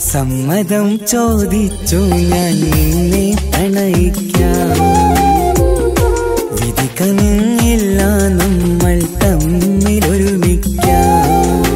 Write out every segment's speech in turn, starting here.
സമ്മതം ചോദിച്ചു ഞാൻ നിന്നെ പ്രണയിക്കാം വിധി കനിഞ്ഞില്ല നമ്മൾ തമ്മിലൊരുമിക്കാം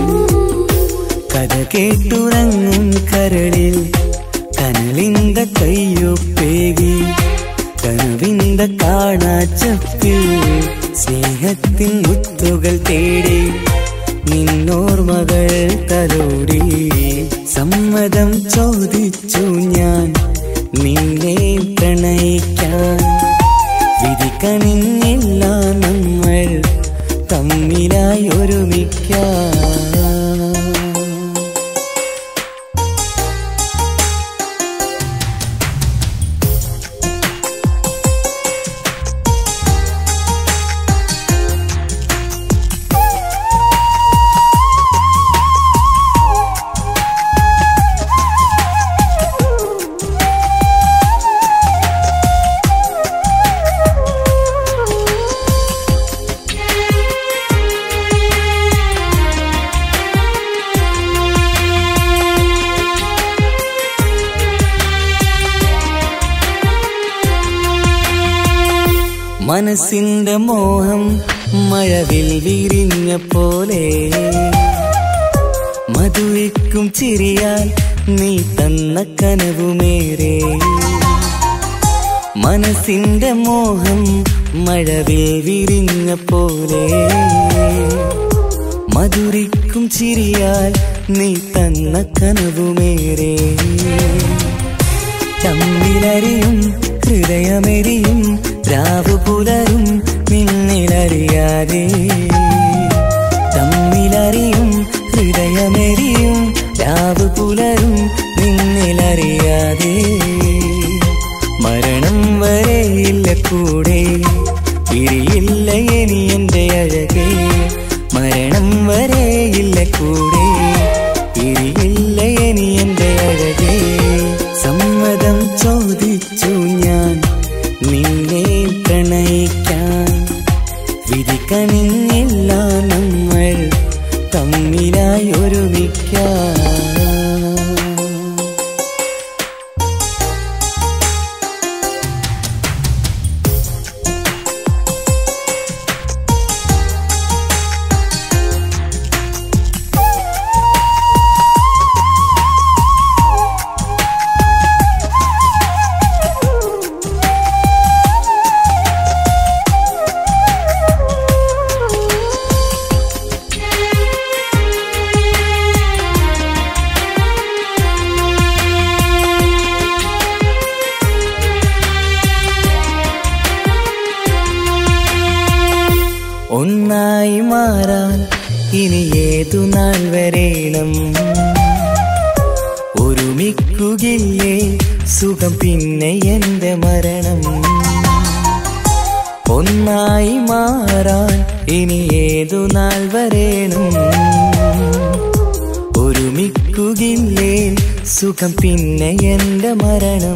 കഥ കേട്ടുറങ്ങും കരളിൽ കനലിന്ത കയ്യൊപ്പേകി കനവിന്ത കാണാച്ചപ്പിൽ സ്നേഹത്തിൻ മുത്തുകൾ തേടി നിന്നോർമകൾ തലോടി സമ്മതം ചോദിച്ചു ഞാൻ നിന്നെ പ്രണയിക്കാൻ വിധി കനിഞ്ഞില്ല നമ്മൾ തമ്മിലായി ഒരുമിക്കാം മനസ്സിന്റെ മോഹം മഴവിൽ വിരിഞ്ഞ പോലെ മധുവിക്കും ചിരിയാൽ നീ തന്ന കനവുമേറെ മനസ്സിന്റെ മോഹം മഴവിൽ വിരിഞ്ഞ പോലെ മധുരിക്കും ചിരിയാൽ നീ തന്ന കനവുമേറെ തമ്മിലറിയും ഹൃദയമെരിയും രാവു പുലരും നിന്നിലറിയാതെ തമ്മിലറിയും ഹൃദയമെരിയും രാവു പുലരും നിന്നിലറിയാതെ മരണം വരെയില്ല കൂടെ പിരിയില്ല ഇനി എന്റെ അഴകേ മരണം വരെയില്ല കൂടെ പിരിയില്ല ഇനി എന്റെ അഴകേ സമ്മതം ചോദിച്ചു ഞാൻ നിന്നെ പ്രണയിക്കാൻ വിധി കനിഞ്ഞില്ല നമ്മൾ തമ്മിലായി ഒരുമിക്കാം ഒന്നായി മാറാൻ ഇനി ഏതു നാൾ വരേണം ഒരുമിക്കുകയില്ലേ സുഖം പിന്നെ എന്റെ മരണം ഒന്നായി മാറാൻ ഇനി ഏതു നാൾ വരേണം ഒരുമിക്കുകയില്ലേ സുഖം പിന്നെ എന്റെ മരണം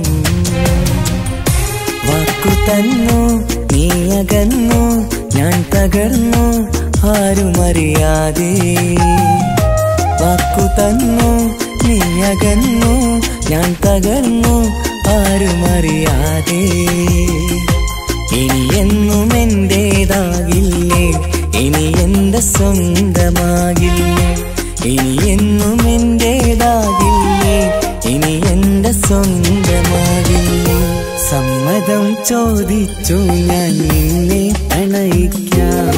വാക്കു തന്നു നീ അകന്നു ഞാൻ തകർന്നു ആരും അറിയാതെ വാക്കു തന്നു നീ അകന്നു ഞാൻ തകർന്നു ആരും അറിയാതെ ഇനി എന്നും എന്റേതാകില്ലേ ഇനി എന്റെ സ്വന്തമാകില്ലേ ഇനി എന്നും എന്റേതാകില്ലേ ഇനി എന്റെ സ്വന്തമാകില്ലേ സമ്മതം ചോദിച്ചു ഞാൻ നിന്നെ പ്രണയിക്കാം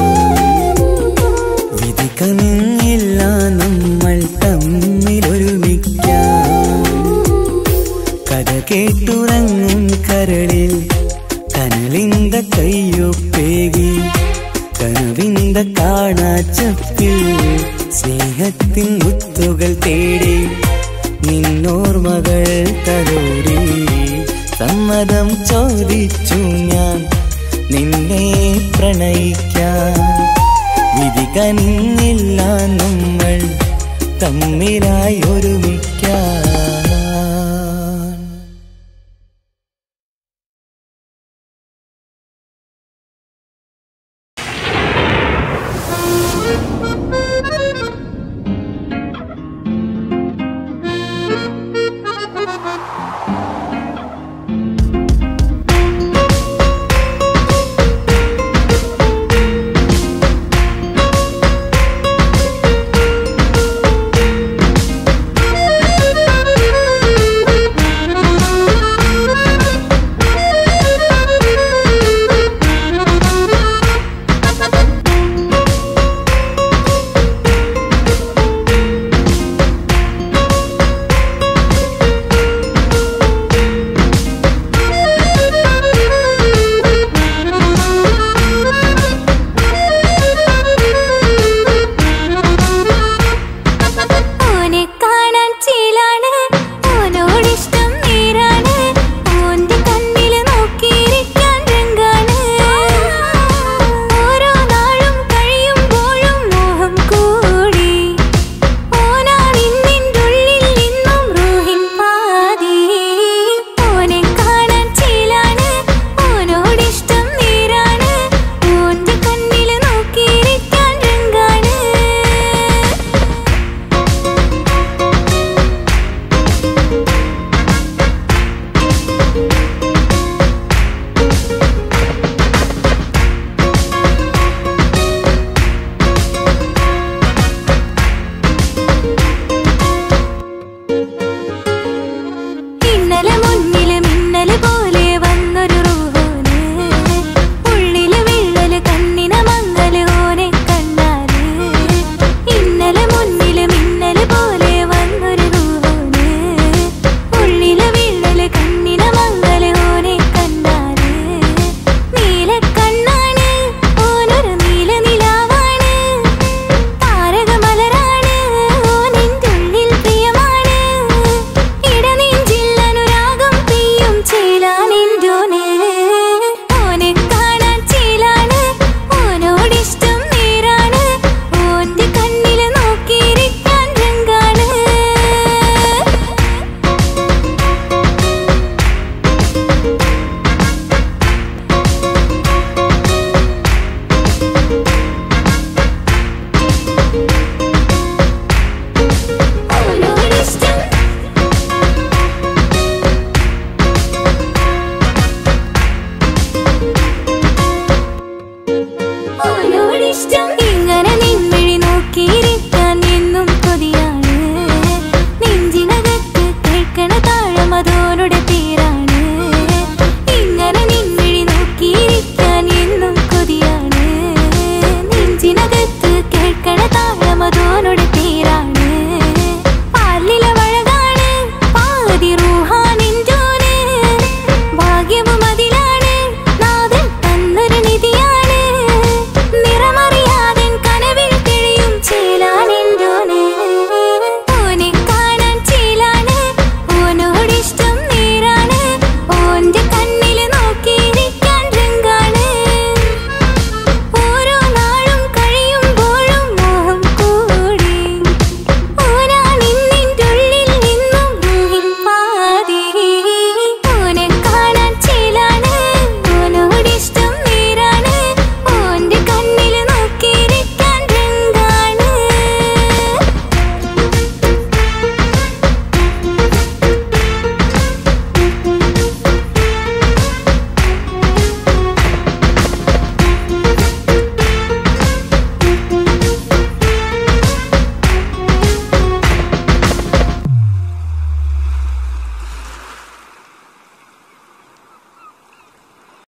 വിധി കനിഞ്ഞില്ല നമ്മൾ തമ്മിലൊരുമിക്കാം കഥ കേട്ടുറങ്ങും കരളിൽ കനലിന്ത കയ്യൊപ്പേകി കനവിന്ത കാണാച്ചപ്പിൽ സ്നേഹത്തിൻ മുത്തുകൾ തേടി നിന്നോർമകൾ തലോടി സമ്മതം ചോദിച്ചു ഞാൻ നിന്നെ പ്രണയിക്കാൻ വിധി കനിഞ്ഞില്ല നമ്മൾ തമ്മിലായി ഒരു